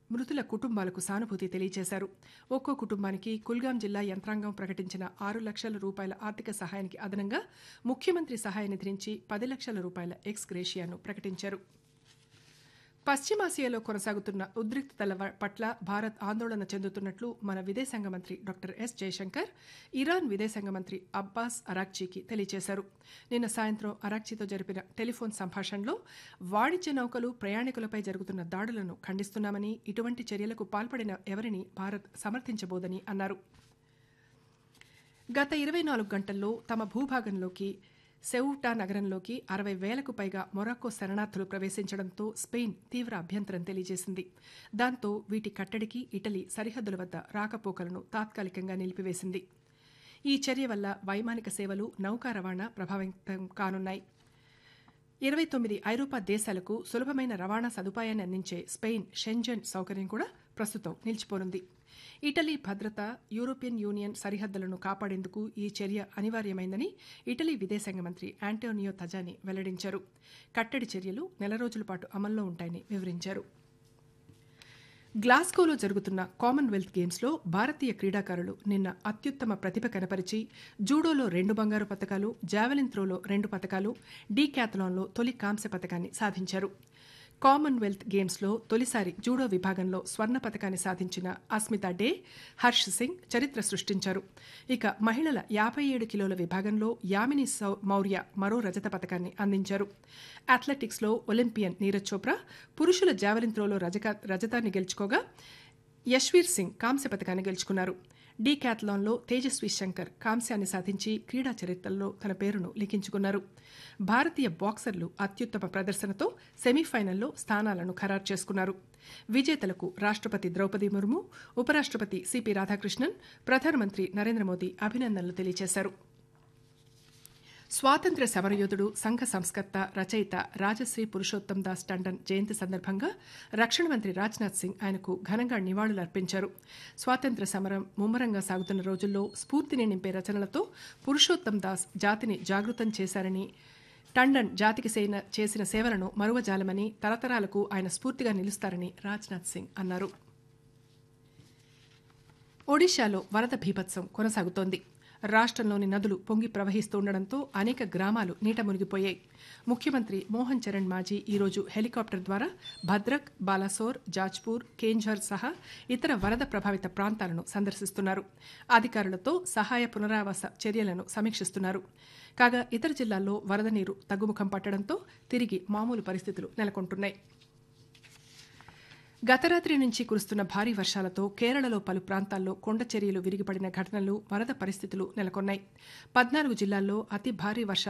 మృతుల కుటుంబాలకు సానుభూతి తెలియజేశారు ఒక్కో కుటుంబానికి కుల్గాం జిల్లా యంత్రాంగం ప్రకటించిన ఆరు లక్షల రూపాయల ఆర్థిక సహాయానికి అదనంగా ముఖ్యమంత్రి సహాయ నిధి నుంచి పది లక్షల రూపాయల ఎక్స్ గ్రేషియాను ప్రకటించారు పశ్చిమాసియాలో కొనసాగుతున్న ఉద్రిక్తతల వ- పట్ల భారత్ ఆందోళన చెందుతున్నట్లు మన విదేశాంగ మంత్రి డాక్టర్ ఎస్ జయశంకర్ ఇరాన్ విదేశాంగ మంత్రి అబ్బాస్ అరాక్చీకి తెలియజేశారు నిన్న సాయంత్రం అరాక్చీతో జరిపిన టెలిఫోన్ సంభాషణలో వాణిజ్య నౌకలు ప్రయాణికులపై జరుగుతున్న దాడులను ఖండిస్తున్నామని ఇటువంటి చర్యలకు పాల్పడిన ఎవరిని భారత్ సమర్థించబోదని అన్నారు గత ఇరవై నాలుగు గంటల్లో తమ భూభాగంలోకి సెవుటా నగరంలోకి అరవై వేలకు పైగా మొరాక్కో శరణార్థులు ప్రవేశించడంతో స్పెయిన్ తీవ్ర అభ్యంతరం తెలియజేసింది దాంతో వీటి కట్టడికి ఇటలీ సరిహద్దుల వద్ద రాకపోకలను తాత్కాలికంగా నిలిపివేసింది ఈ చర్య వల్ల వైమానిక సేవలు నౌకా రవాణా ప్రభావితం కానున్నాయి ఇరవై తొమ్మిది ఐరోపా దేశాలకు సులభమైన రవాణా సదుపాయాన్ని అందించే స్పెయిన్ షెంజన్ సౌకర్యం కూడా ప్రస్తుతం నిలిచిపోనుంది ఇటలీ భద్రత యూరోపియన్ యూనియన్ సరిహద్దులను కాపాడేందుకు ఈ చర్య అనివార్యమైందని ఇటలీ విదేశాంగ మంత్రి యాంటోనియో తజాని వెల్లడించారు కట్టడి చర్యలు నెల రోజుల పాటు అమల్లో ఉంటాయని వివరించారు గ్లాస్గోలో జరుగుతున్న కామన్వెల్త్ గేమ్స్లో భారతీయ క్రీడాకారులు నిన్న అత్యుత్తమ ప్రతిభ కనపరిచి జూడోలో రెండు బంగారు పతకాలు జావెలిన్ త్రోలో రెండు పతకాలు డీక్యాథలాన్లో తొలి కాంస్య పతకాన్ని సాధించారు కామన్వెల్త్ గేమ్స్లో తొలిసారి జూడో విభాగంలో స్వర్ణ పతకాన్ని సాధించిన అస్మితా డే హర్ష్ సింగ్ చరిత్ర సృష్టించారు ఇక మహిళల యాభై ఏడు కిలోల విభాగంలో యామిని సౌ మౌర్య మరో రజత పతకాన్ని అందించారు అథ్లెటిక్స్లో ఒలింపియన్ నీరజ్ చోప్రా పురుషుల జావెలిన్ త్రోలో రజక రజతాన్ని గెలుచుకోగా యశ్వీర్ సింగ్ కాంస్య పతకాన్ని గెలుచుకున్నారు డీ క్యాథలాన్లో తేజస్వి శంకర్ కాంస్యాన్ని సాధించి క్రీడా చరిత్రలో తన పేరును లిఖించుకున్నారు భారతీయ బాక్సర్లు అత్యుత్తమ ప్రదర్శనతో సెమీఫైనల్లో స్థానాలను ఖరారు చేసుకున్నారు విజేతలకు రాష్ట్రపతి ద్రౌపది ముర్ము ఉపరాష్ట్రపతి సిపి రాధాకృష్ణన్ ప్రధానమంత్రి నరేంద్ర మోదీ అభినందనలు తెలియజేశారు స్వాతంత్ర్య సమరయోధుడు సంఘ సంస్కర్త రచయిత రాజశ్రీ పురుషోత్తం దాస్ టండన్ జయంతి సందర్భంగా రక్షణ మంత్రి రాజ్నాథ్ సింగ్ ఆయనకు ఘనంగా నివాళులర్పించారు స్వాతంత్ర్య సమరం ముమ్మరంగా సాగుతున్న రోజుల్లో స్ఫూర్తిని నింపే రచనలతో పురుషోత్తం దాస్ జాతిని జాగృతం చేశారని టండన్ జాతికి సేన- చేసిన సేవలను మరువజాలమని తరతరాలకు ఆయన స్ఫూర్తిగా నిలుస్తారని రాజ్నాథ్ సింగ్ అన్నారు ఒడిశాలో వరద భీభత్సం కొనసాగుతోంది రాష్ట్రంలోని నదులు పొంగి ప్రవహిస్తుండటంతో అనేక గ్రామాలు నీట మునిగిపోయాయి ముఖ్యమంత్రి మోహన్ చరణ్ మాజీ ఈరోజు హెలికాప్టర్ ద్వారా భద్రక్ బాలాసోర్ జాజ్పూర్ కేంఝర్ సహా ఇతర వరద ప్రభావిత ప్రాంతాలను సందర్శిస్తున్నారు అధికారులతో సహాయ పునరావాస చర్యలను సమీక్షిస్తున్నారు కాగా ఇతర జిల్లాల్లో వరద నీరు తగ్గుముఖం పట్టడంతో తిరిగి మామూలు పరిస్థితులు నెలకొంటున్నాయి గత రాత్రి నుంచి కురుస్తున్న భారీ వర్షాలతో కేరళలో పలు ప్రాంతాల్లో కొండ చర్యలు విరిగిపడిన ఘటనలు వరద పరిస్థితులు నెలకొన్నాయి పద్నాలుగు జిల్లాల్లో అతి భారీ వర్షాలు